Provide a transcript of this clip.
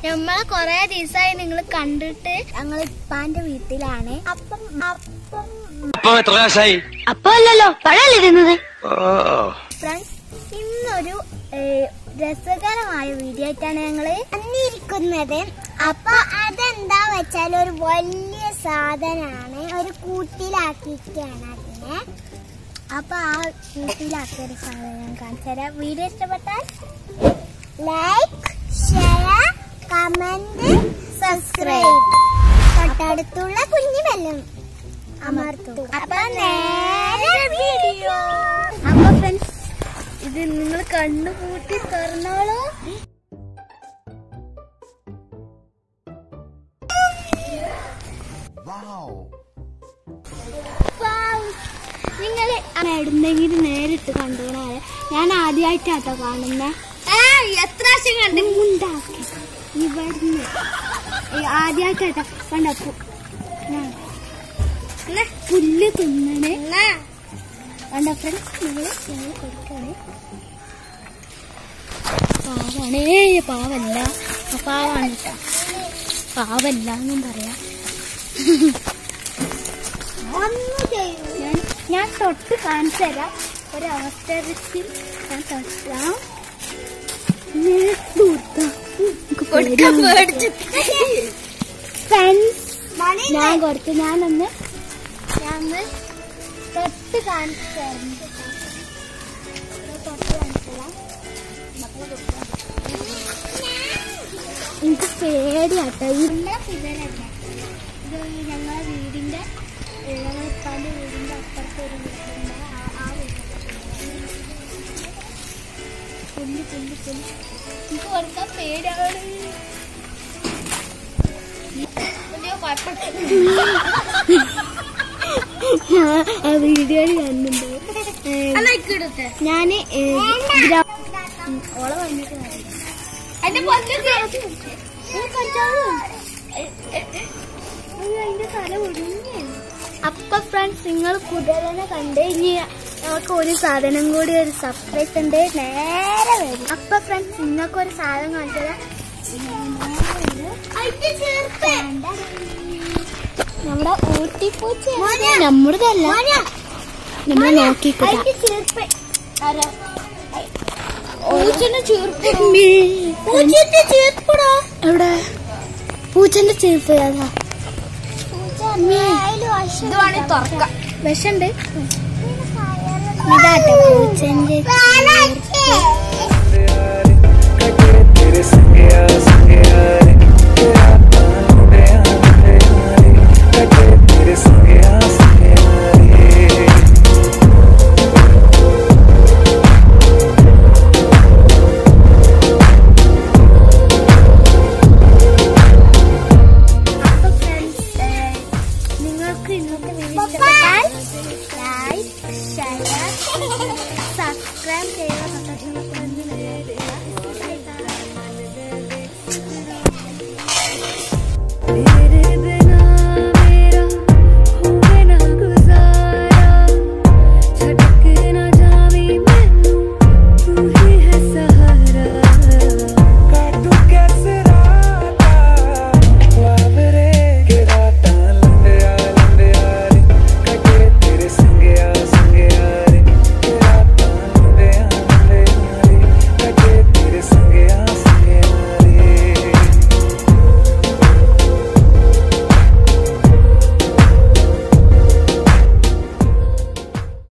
നമ്മളെ കൊറേ ദിവസമായി നിങ്ങൾ കണ്ടിട്ട് ഞങ്ങൾ ഇപ്പാന്റെ വീട്ടിലാണ് അപ്പം അപ്പം അപ്പൊ എത്ര കാശായി അപ്പൊ അല്ലല്ലോ പഴല്ലേ ഇരുന്നത് ഓ ഫ്രണ്ട്സ് ഇന്നൊരു ഏഹ്, രസകരമായ വീഡിയോ ആയിട്ടാണ് ഞങ്ങള് വന്നിരിക്കുന്നത് അപ്പൊ അതെന്താ വെച്ചാൽ ഒരു വലിയ സാധനമാണ് ഒരു കൂട്ടിലാക്കിയിട്ടാണ് അതിനെ അപ്പൊ ആ കൂട്ടിലാക്കിയ ഒരു സാധനം ഞാൻ കാണിച്ചു തരാം വീഡിയോ ഇഷ്ടപ്പെട്ടാൽ ലൈക്ക് ഷെയർ കമന്റ് സബ്സ്ക്രൈബ് തൊട്ടടുത്തുള്ള കുഞ്ഞു ബെല്ലും അമർത്തു അപ്പൊ നേരെ വീഡിയോ അപ്പൊ ഫ്രണ്ട്സ് ഇത് നിങ്ങൾ കണ്ണുകൂട്ടി തുറന്നോളൂ നിങ്ങൾ എവിടെന്നെങ്കിലും നേരിട്ട് കണ്ടുകൊണ്ടാണ് ഞാൻ ആദ്യമായിട്ടാട്ടോ കാണുന്നേ എത്ര പ്രാവശ്യം കണ്ടു ഉണ്ടാക്കി ഇവിടുന്ന് ആദ്യമായിട്ടാട്ടോ കണ്ടപ്പോ ഞാൻ പുല്ല് തിന്നണേ കണ്ട ഫ്രണ്ട്സ് നിങ്ങൾ ഞങ്ങൾ കൊടുക്കണേ പാവാണേ പാവല്ല ആ, പാവാണ് കേട്ടോ പാവല്ല എന്നും പറയാം ഞാൻ ഞാൻ തൊട്ട് കാണിച്ചു തരാം ഒരവസരത്തിൽ ഞാൻ തൊട്ടാം ഞാൻ കൊടുത്തു ഞാനൊന്ന് ഞാനൊന്ന് തൊട്ട് കാണിച്ചു തരുന്നുണ്ട് തൊട്ട് കാണിച്ചു തരാം എനിക്ക് പേടിയാട്ടോ നമ്മളെ ഫിഗറല്ല ഇത് ഞങ്ങളെ വീടിന്റെ ഞങ്ങളെ ഉപ്പാന്റെ വീടിന്റെ അപ്പുറത്തെ ഒരു വീടുണ്ട് ആ- ആ വീട് പുല്ല് പുല്ല് പുല്ല് എനിക്ക് കൊടുക്കാൻ പേടിയാണ് ആ വീഡിയോയിൽ കണ്ടുണ്ട് ഞാന് ഓളെ വന്നിട്ട് അപ്പൊ ഫ്രണ്ട്സ് നിങ്ങൾ കുതിരനെ കണ്ട് ഇനി നമുക്ക് ഒരു സാധനം കൂടി ഒരു സർപ്രൈസ് ഉണ്ട് നേരെ വരും അപ്പൊ ഫ്രണ്ട്സ് നിങ്ങൾക്ക് ഒരു സാധനം കാണിച്ചത് നമ്മുടെ ഊട്ടിപ്പൂച്ച നമ്മുടേതല്ല നമ്മൾ നോക്കിക്കോട്ടെ പൂച്ചന്റെ ചീർപ്പ് പൂച്ചന്റെ ചീർപ്പടാ എവിടെ പൂച്ചന്റെ ചീർപ്പ് അതാ വിഷണ്ട് ഇതാട്ടെ പൂച്ചന്റെ ചീർപ്പ്. तेरे संग